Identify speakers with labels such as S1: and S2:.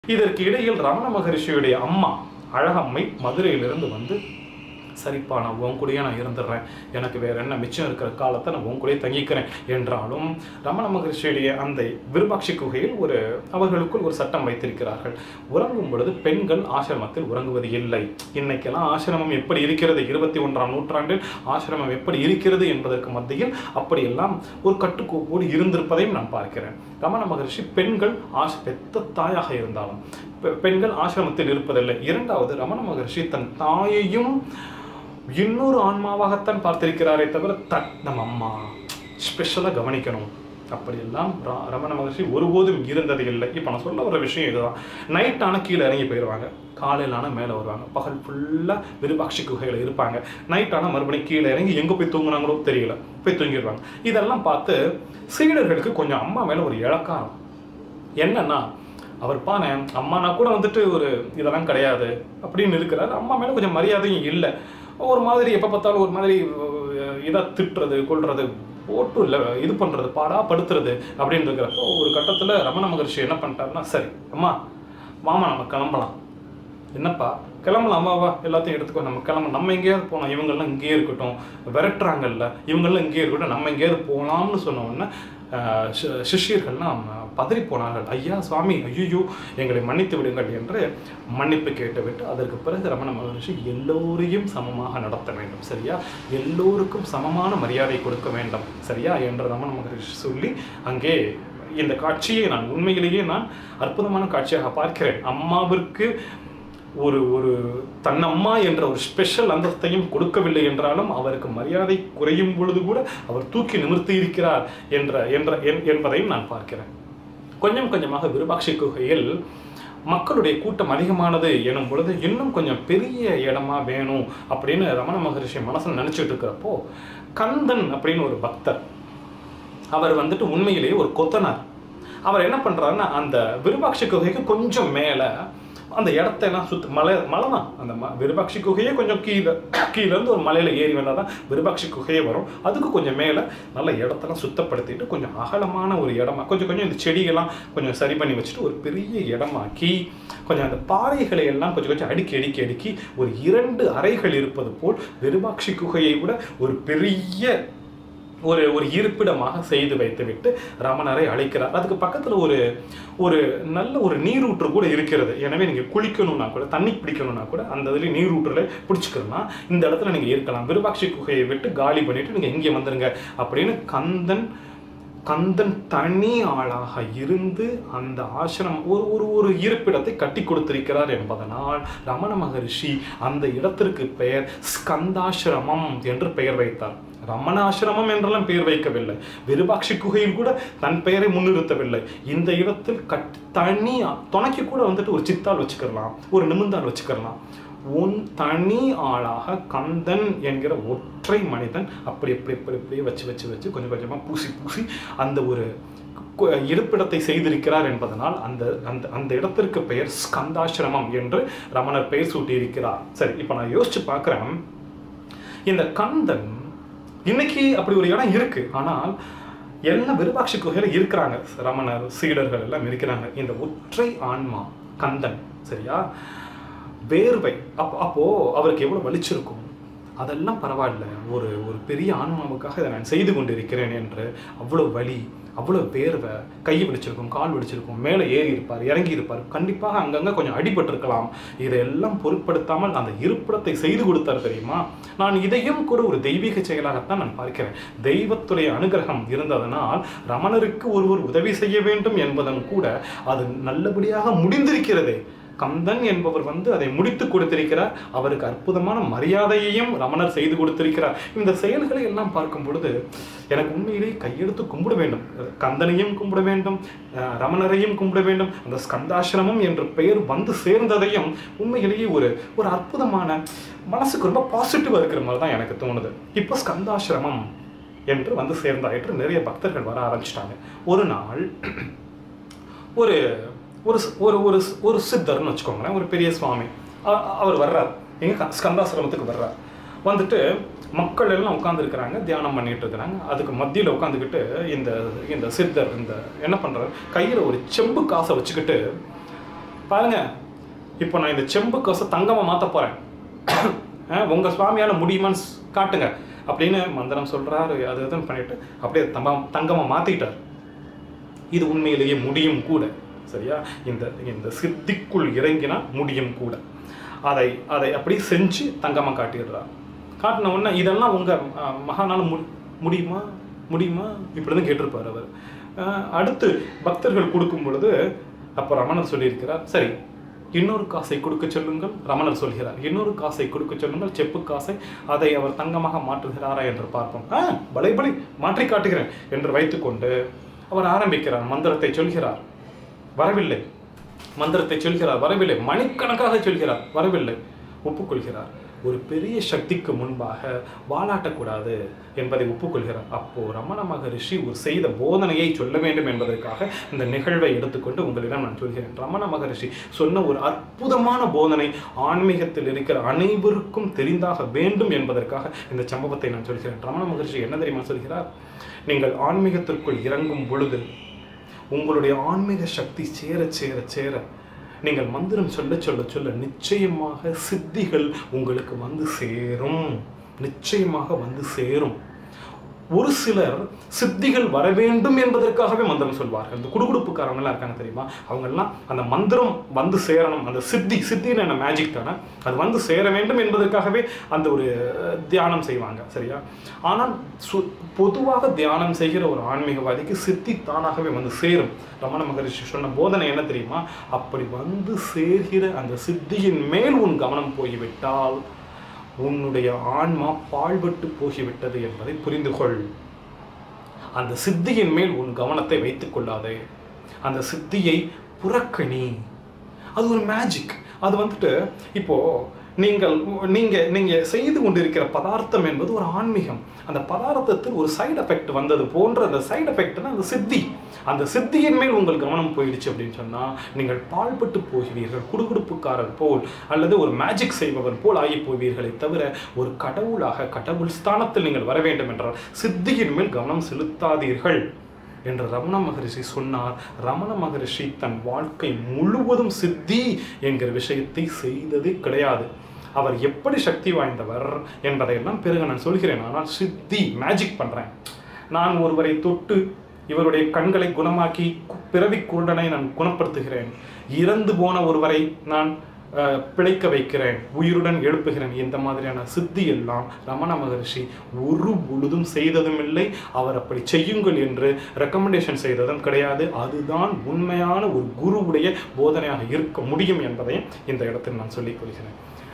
S1: இதற்கு இடையில் ரமண மகரிஷியுடைய அம்மா அழகம்மை மதுரையிலிருந்து வந்து சரிப்பா நான் உன் கூடயே நான் இருந்துடுறேன் எனக்கு வேற என்ன மிச்சம் இருக்கிற காலத்தை நான் உன் கூடயே தங்கிக்கிறேன் என்றாலும் ரமண மகரிஷியுடைய அந்த விருபாட்சி குகையில் ஒரு அவர்களுக்குள் ஒரு சட்டம் வைத்திருக்கிறார்கள் உறங்கும் பொழுது பெண்கள் ஆசிரமத்தில் உறங்குவது இல்லை இன்னைக்கெல்லாம் ஆசிரமம் எப்படி இருக்கிறது இருபத்தி ஒன்றாம் நூற்றாண்டில் ஆசிரமம் எப்படி இருக்கிறது என்பதற்கு மத்தியில் அப்படியெல்லாம் ஒரு கட்டுக்கோப்போடு இருந்திருப்பதையும் நான் பார்க்கிறேன் ரமண மகரிஷி பெண்கள் ஆச பெத்த தாயாக இருந்தாலும் பெ- பெண்கள் ஆசிரமத்தில் இருப்பதில்லை இரண்டாவது ரமண மகரிஷி தன் தாயையும் இன்னொரு ஆன்மாவாகத்தான் பார்த்திருக்கிறாரே தவிர தன் நம்ம அம்மா ஸ்பெஷலாக கவனிக்கணும் அப்படியெல்லாம் ர- ரமண மகர்ஷி ஒருபோதும் இருந்தது இல்லை இப்போ நான் சொல்ல வர விஷயம் இதுதான் நைட் ஆனால் கீழே இறங்கி போயிடுவாங்க காலையில் ஆனால் மேலே வருவாங்க பகல் ஃபுல்லாக விருபாட்சி குகையில் இருப்பாங்க நைட் ஆனால் மறுபடியும் கீழே இறங்கி எங்கே போய் தூங்குனாங்களோ தெரியல போய் தூங்கிடுவாங்க இதெல்லாம் பார்த்து சீடர்களுக்கு கொஞ்சம் அம்மா மேலே ஒரு இழக்காரம் என்னன்னா அவர் பானை அம்மானா கூட வந்துட்டு ஒரு இதெல்லாம் கிடையாது அப்படின்னு இருக்கிறார் அம்மா மேலே கொஞ்சம் மரியாதையும் இல்லை ஒரு மாதிரி எப்போ பார்த்தாலும் ஒரு மாதிரி இதாக திட்டுறது கொள்றது போட்டு இல்லை இது பண்ணுறது பாடா படுத்துறது அப்படின்னு இருக்கிறப்போ ஒரு கட்டத்தில் ரமண மகர்ஷி என்ன பண்ணிட்டாருன்னா சரி அம்மா மாமா நம்ம கிளம்பலாம் என்னப்பா கிளம்பலாம் வா வா எல்லாத்தையும் எடுத்துக்கோ நம்ம கிளம்ப நம்ம எங்கேயாவது போகலாம் இவங்கெல்லாம் இங்கேயே இருக்கட்டும் விரட்டுறாங்கல்ல இவங்கெல்லாம் இங்கேயே இருக்கட்டும் நம்ம எங்கேயாவது போகலாம்னு சொன்ன உடனே ஆஹ், சி- சிஷ்யர்கள்லாம் பதறி போனார்கள் ஐயா சுவாமி ஐயோ எங்களை மன்னித்து விடுங்கள் என்று மன்னிப்பு கேட்டுவிட்டு அதற்கு பிறகு ரமண மகரிஷி எல்லோரையும் சமமாக நடத்த வேண்டும் சரியா எல்லோருக்கும் சமமான மரியாதை கொடுக்க வேண்டும் சரியா என்று ரமண மகரிஷி சொல்லி அங்கே இந்த காட்சியை நான் உண்மையிலேயே நான் அற்புதமான காட்சியாக பார்க்கிறேன் அம்மாவிற்கு ஒரு ஒரு தன்னம்மா என்ற ஒரு ஸ்பெஷல் அந்தஸ்தையும் கொடுக்கவில்லை என்றாலும் அவருக்கு மரியாதை குறையும் பொழுது கூட அவர் தூக்கி நிமிர்த்தி இருக்கிறார் என்ற என்ற என்- என்பதையும் நான் பார்க்கிறேன் கொஞ்சம் கொஞ்சமாக விருபாட்சி குகையில் மக்களுடைய கூட்டம் அதிகமானது எனும் பொழுது இன்னும் கொஞ்சம் பெரிய இடமா வேணும் அப்படின்னு ரமண மகரிஷி மனசுல நினைச்சிட்டு இருக்கிறப்போ கந்தன் அப்படின்னு ஒரு பக்தர் அவர் வந்துட்டு உண்மையிலேயே ஒரு கொத்தனார் அவர் என்ன பண்றாருன்னா அந்த விருபாட்சி குகைக்கு கொஞ்சம் மேலே அந்த இடத்த எல்லாம் சுத்து மலை மலை தான் அந்த ம விருபாட்சி குகையே கொஞ்சம் கீழே கீழே இருந்து ஒரு மலையில ஏறி வந்தால் தான் விருபாட்சி குகையே வரும் அதுக்கு கொஞ்சம் மேலே நல்ல இடத்தெல்லாம் சுத்தப்படுத்திட்டு கொஞ்சம் அகலமான ஒரு இடமா கொஞ்சம் கொஞ்சம் இந்த செடிகள்லாம் கொஞ்சம் சரி பண்ணி வச்சுட்டு ஒரு பெரிய இடமாக்கி கொஞ்சம் அந்த பாறைகளை எல்லாம் கொஞ்சம் கொஞ்சம் அடுக்கி அடுக்கி அடுக்கி ஒரு இரண்டு அறைகள் இருப்பது போல் விருபாட்சி குகையை விட ஒரு பெரிய ஒரு ஒரு இருப்பிடமாக செய்து வைத்துவிட்டு ரமணரை அழைக்கிறார் அதுக்கு பக்கத்துல ஒரு ஒரு நல்ல ஒரு நீரூற்று கூட இருக்கிறது எனவே நீங்க குளிக்கணும்னா கூட தண்ணி பிடிக்கணும்னா கூட அந்த இதுல நீரூற்றுல பிடிச்சிக்கணும்னா இந்த இடத்துல நீங்க இருக்கலாம் விருபாட்சி குகையை விட்டு காலி பண்ணிட்டு நீங்க இங்கே வந்துருங்க அப்படின்னு கந்தன் கந்தன் தனி ஆளாக இருந்து அந்த ஆசிரமம் ஒரு ஒரு ஒரு இருப்பிடத்தை கட்டி கொடுத்திருக்கிறார் என்பதனால் ரமண மகரிஷி அந்த இடத்திற்கு பெயர் ஸ்கந்தாசிரமம் என்று பெயர் வைத்தார் ரமணாசிரமம் என்றெல்லாம் பெயர் வைக்கவில்லை விருபாட்சி குகையில் கூட தன் பெயரை முன்னிறுத்தவில்லை இந்த இடத்தில் கட் தனி துணைக்கு கூட வந்துட்டு ஒரு சித்தால் வச்சுக்கலாம் ஒரு நிமிந்தால் வச்சுக்கலாம் உன் தனி ஆளாக கந்தன் என்கிற ஒற்றை மனிதன் அப்படி அப்படி அப்படி அப்படியே வச்சு வச்சு வச்சு கொஞ்சம் கொஞ்சமாக பூசி பூசி அந்த ஒரு கு- இருப்பிடத்தை செய்திருக்கிறார் என்பதனால் அந்த அந்த அந்த இடத்திற்கு பெயர் ஸ்கந்தாசிரமம் என்று ரமணர் பெயர் சூட்டியிருக்கிறார் சரி இப்போ நான் யோசிச்சு பார்க்குறேன் இந்த கந்தன் இன்னைக்கு அப்படி ஒரு இடம் இருக்கு ஆனால் எல்லாம் விருபாட்சி குகையில இருக்கிறாங்க ரமணர் சீடர்கள் எல்லாம் இருக்கிறாங்க இந்த ஒற்றை ஆன்மா கந்தன் சரியா வேர்வை அப்போ அப்போ அவருக்கு எவ்வளவு வலிச்சிருக்கும் அதெல்லாம் பரவாயில்ல ஒரு ஒரு பெரிய ஆன்மாவுக்காக இதை நான் செய்து கொண்டிருக்கிறேன் என்று அவ்வளோ வலி அவ்வளோ வேர்வை கை வெடிச்சிருக்கும் கால் வெடிச்சிருக்கும் மேலே ஏறி இருப்பார் இறங்கி இருப்பார் கண்டிப்பாக அங்கங்கே கொஞ்சம் அடிபட்டிருக்கலாம் இதையெல்லாம் பொருட்படுத்தாமல் அந்த இருப்பிடத்தை செய்து கொடுத்தார் தெரியுமா நான் இதையும் கூட ஒரு தெய்வீக செயலாகத்தான் நான் பார்க்கிறேன் தெய்வத்துடைய அனுகிரகம் இருந்ததனால் ரமணருக்கு ஒருவர் உதவி செய்ய வேண்டும் என்பதும் கூட அது நல்லபடியாக முடிந்திருக்கிறதே கந்தன் என்பவர் வந்து அதை முடித்து கொடுத்திருக்கிறார் அவருக்கு அற்புதமான மரியாதையையும் ரமணர் செய்து கொடுத்திருக்கிறார் இந்த செயல்களை எல்லாம் பார்க்கும் பொழுது எனக்கு உண்மையிலேயே கையெடுத்து கும்பிட வேண்டும் கந்தனையும் கும்பிட வேண்டும் அஹ் ரமணரையும் கும்பிட வேண்டும் அந்த ஸ்கந்தாசிரமம் என்ற பெயர் வந்து சேர்ந்ததையும் உண்மையிலேயே ஒரு ஒரு அற்புதமான மனசுக்கு ரொம்ப பாசிட்டிவாக இருக்கிற மாதிரி தான் எனக்கு தோணுது இப்போ ஸ்கந்தாசிரமம் என்று வந்து சேர்ந்தாயிற்று நிறைய பக்தர்கள் வர ஆரம்பிச்சிட்டாங்க ஒரு நாள் ஒரு ஒரு ஸ்- ஒரு ஒரு ஸ்- ஒரு சித்தர்னு வச்சுக்கோங்களேன் ஒரு பெரிய சுவாமி அ- அவர் வர்றார் எங்க ஸ்கந்தாசிரமத்துக்கு வர்றார் வந்துட்டு மக்கள் எல்லாம் உட்காந்துருக்கிறாங்க தியானம் பண்ணிட்டு இருக்கிறாங்க அதுக்கு மத்தியில் உட்காந்துக்கிட்டு இந்த இந்த சித்தர் இந்த என்ன பண்றாரு கையில் ஒரு செம்பு காசை வச்சுக்கிட்டு பாருங்க இப்போ நான் இந்த செம்பு காசை தங்கமா மாத்த போறேன் அஹ், உங்க சுவாமியால முடியுமான்னு ஸ்- காட்டுங்க அப்படின்னு மந்திரம் சொல்றாரு அது இதுன்னு பண்ணிட்டு அப்படியே தங்கம் தங்கமா மாத்திட்டார் இது உண்மையிலேயே முடியும் கூட சரியா இந்த இந்த சித்திக்குள் இறங்கினா முடியும் கூட அதை அதை அப்படி செஞ்சு தங்கமா காட்டிடுறார் காட்டின உடனே இதெல்லாம் உங்க அஹ், மகானால மு முடியுமா முடியுமா இப்படிதான் கேட்டிருப்பார் அவர் அஹ், அடுத்து பக்தர்கள் கொடுக்கும் பொழுது அப்போ ரமணர் சொல்லியிருக்கிறார் சரி இன்னொரு காசை கொடுக்க சொல்லுங்கள் ரமணர் சொல்கிறார் இன்னொரு காசை கொடுக்க சொல்லுங்கள் செப்பு காசை அதை அவர் தங்கமாக மாற்றுகிறாரா என்று பார்ப்போம் ஆ பலை பலை மாற்றி காட்டுகிறேன் என்று வைத்துக்கொண்டு அவர் ஆரம்பிக்கிறார் மந்திரத்தை சொல்கிறார் வரவில்லை மந்திரத்தை சொல்கிறார் வரவில்லை மணிக்கணக்காக சொல்கிறார் வரவில்லை ஒப்புக்கொள்கிறார் ஒரு பெரிய சக்திக்கு முன்பாக வாலாட்டக்கூடாது என்பதை ஒப்புக்கொள்கிறார் அப்போ ரமண மகரிஷி ஒரு செய்த போதனையை சொல்ல வேண்டும் என்பதற்காக இந்த நிகழ்வை எடுத்துக்கொண்டு உங்களிடம் நான் சொல்கிறேன் ரமண மகரிஷி சொன்ன ஒரு அற்புதமான போதனை ஆன்மீகத்தில் இருக்கிற அனைவருக்கும் தெரிந்தாக வேண்டும் என்பதற்காக இந்த சம்பவத்தை நான் சொல்கிறேன் ரமண மகரிஷி என்ன தெரியுமா சொல்கிறார் நீங்கள் ஆன்மீகத்திற்குள் இறங்கும் பொழுது உங்களுடைய ஆன்மீக சக்தி சேர சேர சேர நீங்கள் மந்திரம் சொல்ல சொல்ல சொல்ல நிச்சயமாக சித்திகள் உங்களுக்கு வந்து சேரும் நிச்சயமாக வந்து சேரும் ஒரு சிலர் சித்திகள் வர வேண்டும் என்பதற்காகவே மந்திரம் சொல்வார்கள் இந்த குடுகுடுப்புக்காரங்களாம் இருக்காங்க தெரியுமா அவங்கெல்லாம் அந்த மந்திரம் வந்து சேரணும் அந்த சித்தி சித்தின்னு என்ன மேஜிக் தானே அது வந்து சேர வேண்டும் என்பதற்காகவே அந்த ஒரு அஹ், தியானம் செய்வாங்க சரியா ஆனால் சு பொதுவாக தியானம் செய்கிற ஒரு ஆன்மீகவாதிக்கு சித்தி தானாகவே வந்து சேரும் ரமண மகரிஷி சொன்ன போதனை என்ன தெரியுமா அப்படி வந்து சேர்கிற அந்த சித்தியின் மேல் உன் கவனம் போய்விட்டால் உன்னுடைய ஆன்மா பாழ்பட்டு போகிவிட்டது என்பதை புரிந்து கொள் அந்த சித்தியின் மேல் உன் கவனத்தை வைத்துக் கொள்ளாதே அந்த சித்தியை புறக்கணி அது ஒரு மேஜிக் அது வந்துட்டு இப்போ நீங்கள் நீங்க நீங்க செய்து கொண்டிருக்கிற பதார்த்தம் என்பது ஒரு ஆன்மீகம் அந்த பதார்த்தத்தில் ஒரு சைடு எஃபெக்ட் வந்தது போன்ற அந்த சைடு எஃபெக்ட்னா அந்த சித்தி அந்த சித்தியின் மேல் உங்கள் கவனம் போயிடுச்சு அப்படின்னு சொன்னா நீங்கள் பாழ்பட்டு போகிறீர்கள் குடுகுடுப்புக்காரர் போல் அல்லது ஒரு மேஜிக் செய்பவர் போல் ஆகி போவீர்களே தவிர ஒரு கடவுளாக கடவுள் ஸ்தானத்தில் நீங்கள் வர வேண்டும் என்றால் சித்தியின் மேல் கவனம் செலுத்தாதீர்கள் என்று ரமண மகரிஷி சொன்னார் ரமண மகரிஷி தன் வாழ்க்கை முழுவதும் சித்தி என்கிற விஷயத்தை செய்ததே கிடையாது அவர் எப்படி சக்தி வாய்ந்தவர் என்பதையெல்லாம் பிறகு நான் சொல்கிறேன் ஆனால் சித்தி மேஜிக் பண்றேன் நான் ஒருவரை தொட்டு இவருடைய கண்களை குணமாக்கி கு- பிறவி குருடனை நான் குணப்படுத்துகிறேன் இறந்து போன ஒருவரை நான் அஹ், பிழைக்க வைக்கிறேன் உயிருடன் எழுப்புகிறேன் இந்த மாதிரியான சித்தி எல்லாம் ரமண மகரிஷி ஒரு பொழுதும் செய்ததும் இல்லை அவர் அப்படி செய்யுங்கள் என்று ரெக்கமெண்டேஷன் செய்ததும் கிடையாது அதுதான் உண்மையான ஒரு குருவுடைய போதனையாக இருக்க முடியும் என்பதையும் இந்த இடத்தில் நான் சொல்லிக் கொள்கிறேன்